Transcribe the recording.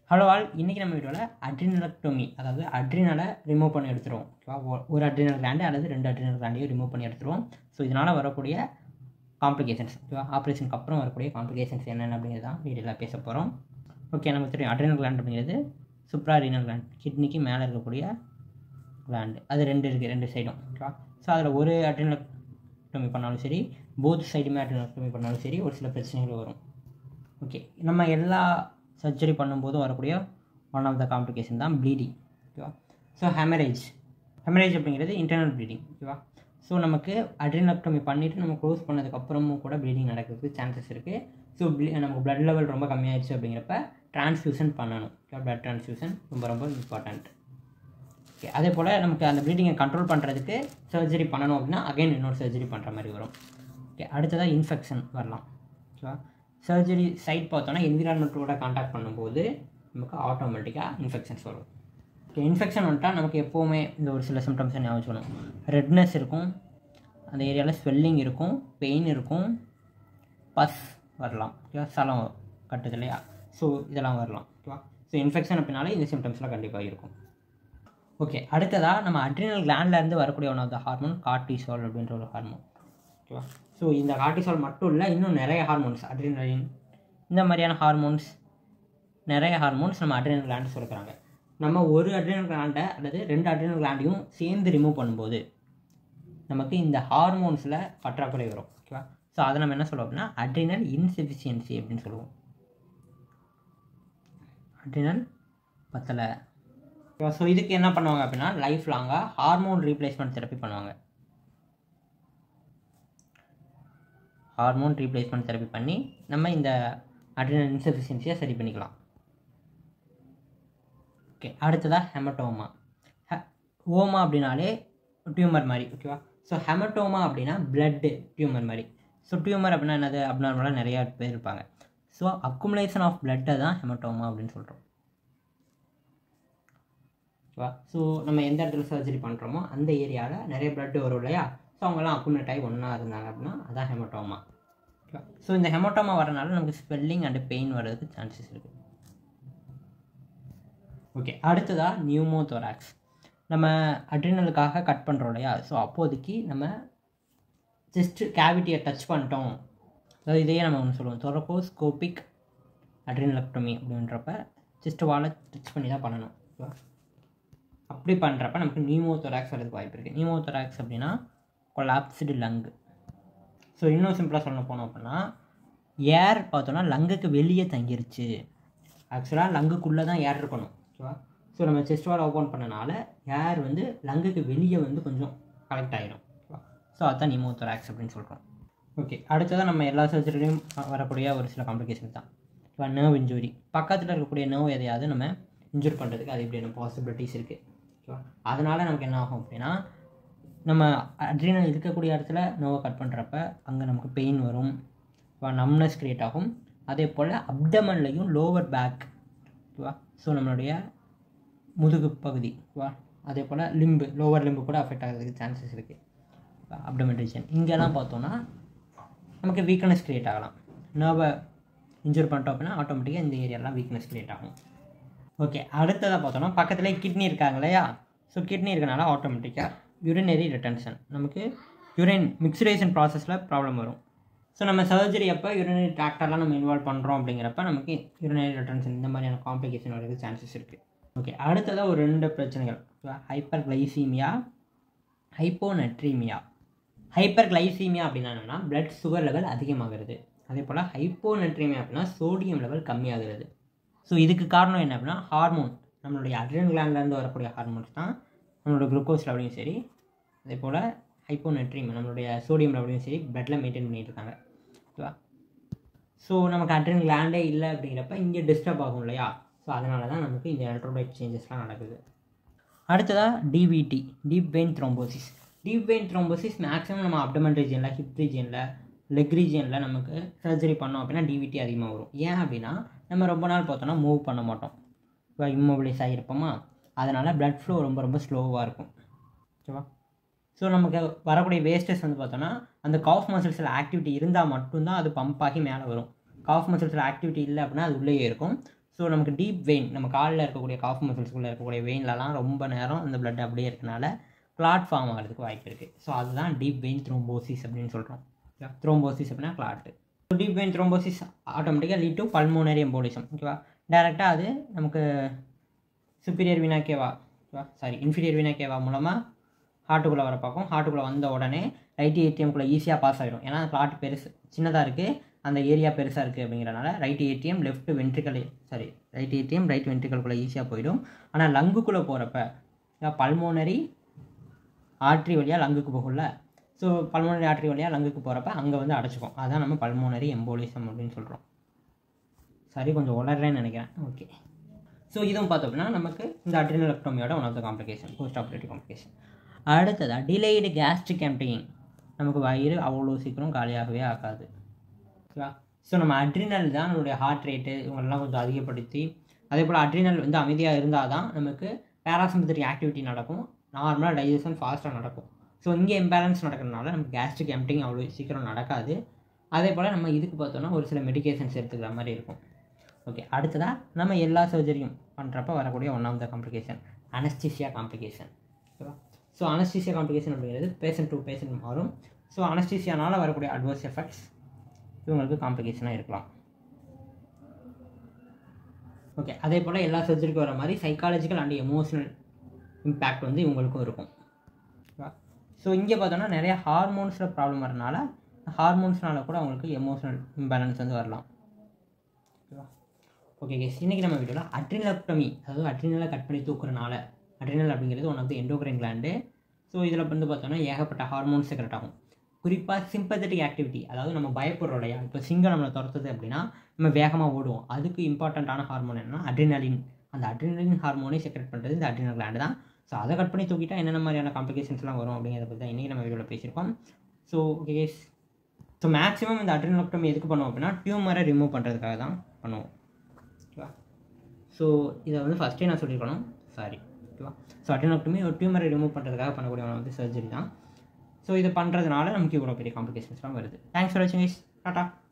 hello all இன்றைக்கி நம்ம வீடியோவில் அட்ரினலக்டோமி அதாவது அட்ரினலை ரிமூவ் பண்ணி எடுத்துருவோம் ஓகேவா ஒ- ஒரு அட்ரினல் கிளாண்டு அல்லது ரெண்டு அட்ரினல் கிளாண்டையும் ரிமூவ் பண்ணி எடுத்துருவோம் ஸோ இதனால் வரக்கூடிய காம்ப்ளிகேஷன்ஸ் ஓகேவா ஆப்ரேஷனுக்கு அப்புறம் வரக்கூடிய காம்ப்ளிகேஷன்ஸ் என்னென்ன அப்படிங்கிறது தான் வீடியோவில் பேச போகிறோம் ஓகே நமக்கு தெரியும் அட்ரினல் கிளாண்ட் அப்படிங்கிறது சுப்ராரீனல் கிளாண்ட் கிட்னிக்கு மேலே இருக்கக்கூடிய கிளாண்டு அது ரெண்டு இருக்குது ரெண்டு சைடும் ஓகேவா ஸோ அதில் ஒரு அட்ரினலக்டோமி பண்ணாலும் சரி போத் சைடுமே அட்ரினலக்டோமி பண்ணாலும் சரி ஒரு சில பிரச்சனைகள் வரும் ஓகே நம்ம எல்லா சர்ஜரி பண்ணும்போதும் வரக்கூடிய ஒன் ஆஃப் த காம்ப்ளிகேஷன் தான் ப்ளீடிங் ஓகேவா ஸோ ஹெமரேஜ் ஹெமரேஜ் அப்படிங்கிறது இன்டர்னல் ப்ளீடிங் ஓகேவா ஸோ நமக்கு அட்ரினக்டமி பண்ணிவிட்டு நம்ம க்ளோஸ் பண்ணதுக்கப்புறமும் கூட ப்ளீடிங் நடக்கிறதுக்கு சான்சஸ் இருக்குது ஸோ நமக்கு blood லெவல் ரொம்ப கம்மியாயிடுச்சு அப்படிங்கிறப்ப ட்ரான்ஸ்ஃபியூஷன் பண்ணணும் ஓகே blood transfusion ரொம்ப ரொம்ப இம்பார்ட்டண்ட் ஓகே அதே போல் நமக்கு அந்த ப்ளீடிங்கை கண்ட்ரோல் பண்ணுறதுக்கு சர்ஜரி பண்ணணும் அப்படின்னா அகைன் இன்னொரு சர்ஜரி பண்ணுற மாதிரி வரும் ஓகே அடுத்ததாக இன்ஃபெக்ஷன் வரலாம் ஓகேவா சர்ஜரி சைட் பார்த்தோன்னா என்விரான்மெண்ட்டோட காண்டாக்ட் பண்ணும்போது நமக்கு ஆட்டோமேட்டிக்காக இன்ஃபெக்ஷன்ஸ் வரும் ஓகே இன்ஃபெக்ஷன் வந்துட்டா நமக்கு எப்போவுமே இந்த ஒரு சில சிம்டம்ஸ் ஞாபகம் வச்சுக்கணும் ரெட்னஸ் இருக்கும் அந்த ஏரியாவில் ஸ்வெல்லிங் இருக்கும் பெயின் இருக்கும் பஸ் வரலாம் ஓகேவா சலம் கட்டுது இல்லையா ஸோ இதெல்லாம் வரலாம் ஓகேவா ஸோ இன்ஃபெக்ஷன் அப்படின்னாலே இந்த சிம்டம்ஸ்லாம் கண்டிப்பாக இருக்கும் ஓகே அடுத்ததாக நம்ம அட்ரினல் இருந்து வரக்கூடிய one of the hormone cortisol அப்படின்ற ஒரு ஹார்மோன் ஓகேவா ஸோ இந்த கார்டிசால் மட்டும் இல்லை இன்னும் நிறைய ஹார்மோன்ஸ் அட்ரினலின் இந்த மாதிரியான ஹார்மோன்ஸ் நிறைய ஹார்மோன்ஸ் நம்ம அட்ரினல் கிளாண்டு சுரக்கிறாங்க நம்ம ஒரு அட்ரினல் கிளாண்டை அல்லது ரெண்டு அட்ரினல் கிளாண்டையும் சேர்ந்து ரிமூவ் பண்ணும்போது நமக்கு இந்த ஹார்மோன்ஸில் பற்றாக்குறை வரும் ஓகேவா ஸோ அதை நம்ம என்ன சொல்லுவோம் அப்படின்னா அட்ரினல் இன்செஃபிஷியன்சி அப்படின்னு சொல்லுவோம் அட்ரினல் பத்தலை ஸோ இதுக்கு என்ன பண்ணுவாங்க அப்படின்னா லைஃப் லாங்காக ஹார்மோன் ரீப்ளேஸ்மெண்ட் தெரப்பி பண்ணுவாங்க ஹார்மோன் ரீப்ளேஸ்மெண்ட் தெரப்பி பண்ணி நம்ம இந்த அட்ரினல் இன்சஃபிஷியன்சியை சரி பண்ணிக்கலாம் ஓகே அடுத்ததாக ஹெமட்டோமா ஓமா அப்படின்னாலே டியூமர் மாதிரி ஓகேவா ஸோ ஹெமட்டோமா அப்படின்னா பிளட்டு டியூமர் மாதிரி ஸோ டியூமர் அப்படின்னா என்னது அப்நார்மலாக நிறையா பேர் இருப்பாங்க ஸோ அக்குமுலேஷன் ஆஃப் பிளட்டை தான் ஹெமட்டோமா அப்படின்னு சொல்கிறோம் ஓகேவா ஸோ நம்ம எந்த இடத்துல சர்ஜரி பண்ணுறோமோ அந்த ஏரியாவில் நிறைய பிளட் வரும் இல்லையா ஸோ அவங்கெல்லாம் அக்குமுலேட் ஆகி ஒன்றா இருந்தாங்க அப்படின்னா அதான் ஹெமட்டோமா ஓகேவா ஸோ இந்த ஹெமட்டோமா வரனால நமக்கு ஸ்வெல்லிங் அண்ட் பெயின் வர்றதுக்கு சான்சஸ் இருக்குது ஓகே அடுத்ததாக நியூமோதொராக்ஸ் நம்ம அட்ரினலுக்காக கட் பண்ணுறோம் இல்லையா ஸோ அப்போதைக்கு நம்ம ஜஸ்ட் கேவிட்டியை டச் பண்ணிட்டோம் அதாவது இதையே நம்ம ஒன்று சொல்லுவோம் தொரகோஸ்கோபிக் அட்ரினலக்டமி அப்படின்றப்ப ஜஸ்ட் வாழை டச் பண்ணி தான் பண்ணணும் ஓகேவா அப்படி பண்ணுறப்ப நமக்கு நியூமோதொராக்ஸ் வரதுக்கு வாய்ப்பு இருக்குது நியூமோதொராக்ஸ் அப்படின்னா கொலாப்ஸ்டு லங்கு ஸோ இன்னும் சிம்பிளாக சொல்ல போனோம் அப்படின்னா ஏர் பார்த்தோன்னா லங்குக்கு வெளியே தங்கிருச்சு ஆக்சுவலாக லங்குக்குள்ளே தான் ஏர் இருக்கணும் ஓகேவா ஸோ நம்ம செஸ்ட் வால் ஓப்பன் பண்ணனால ஏர் வந்து லங்குக்கு வெளியே வந்து கொஞ்சம் கலெக்ட் ஆகிடும் ஓகேவா ஸோ அதுதான் நிமோதொராக்ஸ் அப்படின்னு சொல்கிறோம் ஓகே அடுத்ததாக நம்ம எல்லா சர்ஜரிலையும் வரக்கூடிய ஒரு சில காம்ப்ளிகேஷன் தான் இப்போ நர்வ் இன்ஜுரி பக்கத்தில் இருக்கக்கூடிய நர்வ் எதையாவது நம்ம இன்ஜூர் பண்ணுறதுக்கு அது இப்படியான பாசிபிலிட்டிஸ் இருக்குது ஓகேவா அதனால் நமக்கு என்ன ஆகும் அப்படின்னா நம்ம அட்ரினல் இருக்கக்கூடிய இடத்துல நோவை கட் பண்ணுறப்ப அங்கே நமக்கு பெயின் வரும் நம்னஸ் க்ரியேட் ஆகும் அதே போல் அப்டமன்லையும் லோவர் பேக் ஓகேவா ஸோ நம்மளுடைய முதுகு பகுதி ஓகேவா அதே போல் லிம்பு லோவர் லிம்பு கூட அஃபெக்ட் ஆகிறதுக்கு சான்சஸ் இருக்குது அப்டமன் ரீஜன் இங்கெல்லாம் பார்த்தோன்னா நமக்கு வீக்னஸ் க்ரியேட் ஆகலாம் நர்வை இன்ஜூர் பண்ணிட்டோம் அப்படின்னா ஆட்டோமேட்டிக்காக இந்த ஏரியாலாம் வீக்னஸ் க்ரியேட் ஆகும் ஓகே அடுத்ததாக பார்த்தோன்னா பக்கத்துலேயே கிட்னி இருக்காங்க இல்லையா ஸோ கிட்னி இருக்கனால ஆட்டோமேட்டிக்காக யூரினரி ரிட்டன்ஷன் நமக்கு யூரின் மிக்சரேஷன் ப்ராசஸில் ப்ராப்ளம் வரும் ஸோ நம்ம சர்ஜரி அப்போ யூரினரி ட்ராக்டர்லாம் நம்ம இன்வால்வ் பண்ணுறோம் அப்படிங்கிறப்ப நமக்கு யூரினரி ரிட்டன்ஷன் இந்த மாதிரியான காம்ப்ளிகேஷன் வரதுக்கு சான்சஸ் இருக்குது ஓகே அடுத்ததாக ஒரு ரெண்டு பிரச்சனைகள் hyperglycaemia hyponatraemia hyperglycaemia அப்படின்னா என்னென்னா பிளட் சுகர் லெவல் அதிகமாகிறது அதே போல் ஹைப்போனட்ரீமியா அப்படின்னா சோடியம் லெவல் கம்மியாகிறது ஸோ இதுக்கு காரணம் என்ன அப்படின்னா ஹார்மோன் நம்மளுடைய அட்ரினல் கிளாண்ட்லேருந்து வரக்கூடிய ஹார்மோன்ஸ் தான் நம்மளோட குளுக்கோஸ் லெவலையும் சரி அதே போல் ஹைப்போனட்ரீம் நம்மளுடைய சோடியம் லெவலையும் சரி பிளட்டில் மெயின்டைன் பண்ணிட்டு இருக்காங்க ஓகேவா ஸோ நமக்கு அட்ரினல் கிளாண்டே இல்லை அப்படிங்கிறப்ப இங்கே டிஸ்டர்ப் ஆகும் இல்லையா ஸோ அதனால தான் நமக்கு இந்த எலக்ட்ரோலைட் சேஞ்சஸ்லாம் நடக்குது அடுத்ததாக DVT deep vein thrombosis deep vein thrombosis maximum நம்ம அப்டமன் ரீஜனில் ஹிப் ரீஜனில் லெக் ரீஜனில் நமக்கு சர்ஜரி பண்ணோம் அப்படின்னா டிவிடி அதிகமாக வரும் ஏன் அப்படின்னா நம்ம ரொம்ப நாள் பார்த்தோன்னா மூவ் பண்ண மாட்டோம் இப்போ இம்மொபிலைஸ் ஆகிருப்போமா அதனால் blood flow ரொம்ப ரொம்ப ஸ்லோவாக இருக்கும் ஓகேவா ஸோ நமக்கு வரக்கூடிய வேஸ்டஸ் வந்து பார்த்தோன்னா அந்த காஃப் மசில்ஸில் ஆக்டிவிட்டி இருந்தால் மட்டும்தான் அது பம்ப் ஆகி மேலே வரும் காஃப் மசில்ஸில் ஆக்டிவிட்டி இல்லை அப்படின்னா அது உள்ளேயே இருக்கும் ஸோ நமக்கு டீப் வெயின் நம்ம காலில் இருக்கக்கூடிய காஃப் மசில்ஸ்குள்ளே இருக்கக்கூடிய வெயின்லலாம் ரொம்ப நேரம் அந்த blood அப்படியே இருக்கனால கிளாட் ஃபார்ம் ஆகிறதுக்கு வாய்ப்பு இருக்குது ஸோ அதுதான் டீப் வெயின் த்ரோம்போசிஸ் அப்படின்னு சொல்கிறோம் த்ரோம்போசிஸ் அப்படின்னா clot so deep vein thrombosis ஆட்டோமேட்டிக்காக லீட் டு பல்மோனரி எம்போலிசம் ஓகேவா டேரெக்டாக அது நமக்கு சுப்பீரியர் வினாக்கேவா ஓகேவா சாரி இன்ஃபீரியர் வினாக்கேவா மூலமாக ஹார்ட்டுக்குள்ளே வர பார்க்கும் ஹார்ட்டுக்குள்ளே வந்த உடனே ரைட் ஏடிஎம்குள்ளே ஈஸியாக பாஸ் ஆகிடும் ஏன்னா கிளாட் பெருசு சின்னதாக இருக்குது அந்த ஏரியா பெருசாக இருக்குது அப்படிங்கிறனால right atrium left ventricle sorry right atrium right வென்ட்ரிக்கல்குள்ளே ஈஸியாக போயிடும் ஆனால் லங்குக்குள்ளே போகிறப்ப பல்மோனரி ஆர்ட்ரி வழியாக லங்குக்கு போகும்ல ஸோ பல்மோனரி ஆர்ட்ரி வழியாக லங்குக்கு போகிறப்ப அங்கே வந்து அடைச்சிக்கும் அதான் நம்ம பல்மோனரி எம்போலிசம் அப்படின்னு சொல்கிறோம் சரி கொஞ்சம் உளறேன்னு நினைக்கிறேன் ஓகே ஸோ இதுவும் பார்த்தோம் அப்படின்னா நமக்கு இந்த அட்ரினலக்டோமியோட one of the complication post operative complication அடுத்ததா டிலேடு கேஸ்ட்ரிக் எம்டிங் நமக்கு வயிறு அவ்வளோ சீக்கிரம் காலியாகவே ஆகாது ஓகேவா ஸோ நம்ம அட்ரினல் தான் நம்மளுடைய ஹார்ட் ரேட்டு இவங்களெல்லாம் கொஞ்சம் அதிகப்படுத்தி அதே போல் அட்ரினல் வந்து அமைதியாக இருந்தால் தான் நமக்கு பேராசிம்பத்திக் ஆக்டிவிட்டி நடக்கும் நார்மலாக டைஜஷன் ஃபாஸ்ட்டாக நடக்கும் ஸோ இங்கே இம்பேலன்ஸ் நடக்கிறதுனால நமக்கு கேஸ்ட்ரிக் எம்டிங் அவ்வளோ சீக்கிரம் நடக்காது அதே போல் நம்ம இதுக்கு பார்த்தோன்னா ஒரு சில மெடிகேஷன்ஸ் எடுத்துக்கிற மாதிரி இருக்கும் ஓகே அடுத்ததாக நம்ம எல்லா சர்ஜரியும் பண்ணுறப்ப வரக்கூடிய one of the complication anaesthesia complication ஓகேவா ஸோ அனஸ்தீசியா காம்ப்ளிகேஷன் அப்படிங்கிறது பேஷண்ட் டு பேஷண்ட் மாறும் ஸோ அனஸ்தீசியானால் வரக்கூடிய அட்வர்ஸ் எஃபெக்ட்ஸ் இவங்களுக்கு காம்ப்ளிகேஷனாக இருக்கலாம் ஓகே அதே போல் எல்லா சர்ஜரிக்கும் வர மாதிரி சைக்காலஜிக்கல் அண்ட் எமோஷனல் இம்பேக்ட் வந்து இவங்களுக்கும் இருக்கும் ஓகேவா ஸோ இங்கே பார்த்தோன்னா நிறைய ஹார்மோன்ஸில் ப்ராப்ளம் வரனால ஹார்மோன்ஸ்னால கூட அவங்களுக்கு எமோஷனல் இம்பேலன்ஸ் வந்து வரலாம் ஓகேவா ஓகே கேஸ் இன்றைக்கி நம்ம வீடியோவில் அட்ரினலக்டமி அதாவது அட்ரினலை கட் பண்ணி தூக்குறனால அட்ரினல் அப்படிங்கிறது one of the endocrine gland so இதில் வந்து பார்த்தோன்னா ஏகப்பட்ட ஹார்மோன்ஸ் செக்ரெட் ஆகும் குறிப்பாக சிம்பத்தட்டிக் ஆக்டிவிட்டி அதாவது நம்ம பயப்படுறோம் இல்லையா இப்போ சிங்கம் நம்மளை துரத்துது அப்படின்னா நம்ம வேகமாக ஓடுவோம் அதுக்கு இம்பார்ட்டண்ட்டான ஹார்மோன் என்னன்னா அட்ரினலின் அந்த அட்ரினலின் ஹார்மோனை செக்ரெட் பண்ணுறது இந்த அட்ரினல் கிளாண்டு தான் ஸோ அதை கட் பண்ணி தூக்கிட்டா என்னென்ன மாதிரியான காம்ப்ளிகேஷன்ஸ்லாம் வரும் அப்படிங்கிறத பற்றி தான் இன்றைக்கி நம்ம வீடியோவில் பேசியிருக்கோம் so okay case so maximum இந்த அட்ரினலக்டமி எதுக்கு பண்ணுவோம் அப்படின்னா டியூமரை ரிமூவ் பண்ணுறதுக்காக தான் பண்ணுவோம் ஓகேவா ஸோ இதை வந்து ஃபஸ்ட்டே நான் சொல்லியிருக்கணும் சாரி ஓகேவா ஸோ அட்ரினலக்டமி ஒரு டியூமரை ரிமூவ் பண்ணுறதுக்காக பண்ணக்கூடிய வந்து சர்ஜரி தான் ஸோ இது பண்ணுறதுனால நமக்கு இவ்வளோ பெரிய காம்ப்ளிகேஷன்ஸ்லாம் வருது தேங்க்ஸ் ஃபார் வாட்சிங் டாட்டா